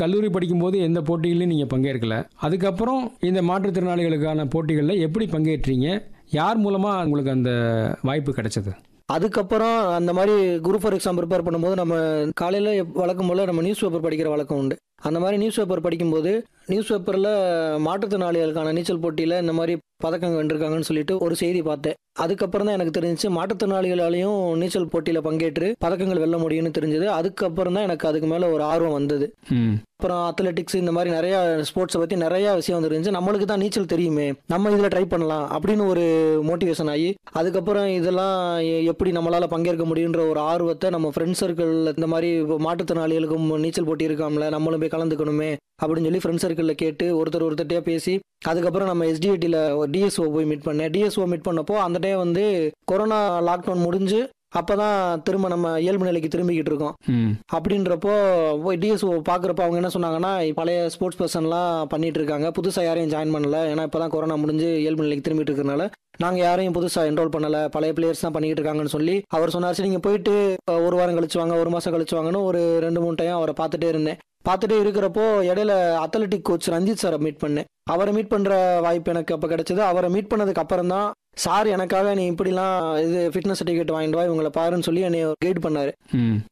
கல்லூரி படிக்கும்போது எந்த போட்டிகளையும் நீங்கள் பங்கேற்கல அதுக்கப்புறம் இந்த மாற்றுத்திறனாளிகளுக்கான போட்டிகளில் எப்படி பங்கேற்றீங்க யார் மூலமாக உங்களுக்கு அந்த வாய்ப்பு கிடைச்சது அதுக்கப்புறம் அந்த மாதிரி குரூப் ஃபார் எக்ஸாம் ப்ரிப்பேர் பண்ணும்போது நம்ம காலையில் வழக்கம் போல் நம்ம நியூஸ் பேப்பர் படிக்கிற வழக்கம் உண்டு அந்த மாதிரி நியூஸ் பேப்பர் படிக்கும்போது நியூஸ் பேப்பரில் மாற்றுத்திறனாளிகளுக்கான நீச்சல் போட்டியில் இந்த மாதிரி பதக்கம் வென்றிருக்காங்கன்னு சொல்லிட்டு ஒரு செய்தி பார்த்தேன் அதுக்கப்புறம் தான் எனக்கு தெரிஞ்சுச்சு மாற்றுத்திறனாளிகளாலையும் நீச்சல் போட்டியில் பங்கேற்று பதக்கங்கள் வெல்ல முடியும்னு தெரிஞ்சது அதுக்கப்புறம் தான் எனக்கு அதுக்கு மேலே ஒரு ஆர்வம் வந்தது ம் அப்புறம் அத்லெட்டிக்ஸ் இந்த மாதிரி நிறைய ஸ்போர்ட்ஸை பற்றி நிறைய விஷயம் வந்துருந்துச்சு நம்மளுக்கு தான் நீச்சல் தெரியுமே நம்ம இதில் ட்ரை பண்ணலாம் அப்படின்னு ஒரு மோட்டிவேஷன் ஆகி அதுக்கப்புறம் இதெல்லாம் எ- எப்படி நம்மளால் பங்கேற்க முடியுன்ற ஒரு ஆர்வத்தை நம்ம ஃப்ரெண்ட்ஸ் சர்க்கிள் இந்த மாதிரி இப்போ மாற்றுத்திறனாளிகளுக்கும் நீச்சல் போட்டி இருக்காமல நம்மளும் போய் கலந்துக்கணுமே அப்படின்னு சொல்லி ஃப்ரெண்ட்ஸ் சர்க்கிளில் கேட்டு ஒருத்தர் ஒருத்தர்கிட்டயே பேசி அதுக்கப்புறம் நம்ம எஸ்டிஐடியில் டிஎஸ்ஓ போய் மீட் பண்ணேன் டிஎஸ்ஓ மீட் பண்ணப்போ அந்த டைம் வந்து கொரோனா லாக்டவுன் முடிஞ்சு அப்போ தான் திரும்ப நம்ம இயல்பு நிலைக்கு திரும்பிக்கிட்டு இருக்கோம் ம் அப்படின்றப்போ போய் டிஎஸ்ஓ பார்க்குறப்ப அவங்க என்ன சொன்னாங்கன்னா பழைய ஸ்போர்ட்ஸ் பர்சன்லாம் பண்ணிட்டு இருக்காங்க புதுசாக யாரையும் ஜாயின் பண்ணல ஏன்னா இப்போ தான் கொரோனா முடிஞ்சு இயல்பு நிலைக்கு திரும்பிட்டு இருக்கறனால நாங்கள் யாரையும் புதுசாக என்ரோல் பண்ணல பழைய பிளேயர்ஸ் தான் பண்ணிட்டு இருக்காங்கன்னு சொல்லி அவர் சொன்னார் சரி நீங்கள் போயிட்டு அஹ், ஒரு வாரம் கழிச்சு வாங்க ஒரு மாதம் கழிச்சு வாங்கன்னு ஒரு ரெண்டு மூணு டைம் அவரை பார்த்துட்டே இருந்தேன் பார்த்துட்டே இருக்கிறப்போ இடையில அத்லெட்டிக் கோச் ரஞ்சித் சாரை மீட் பண்ணேன் அவரை மீட் பண்ணுற வாய்ப்பு எனக்கு அப்போ கிடைச்சது அவரை மீட் பண்ணதுக்கு அப்புறம் தான் சார் எனக்காக நீ இப்படிலாம் இது ஃபிட்னஸ் சர்டிஃபிகேட் வாங்கிட்டு வா இவங்களை பாருன்னு சொல்லி என்னை கைட் பண்ணாரு ம்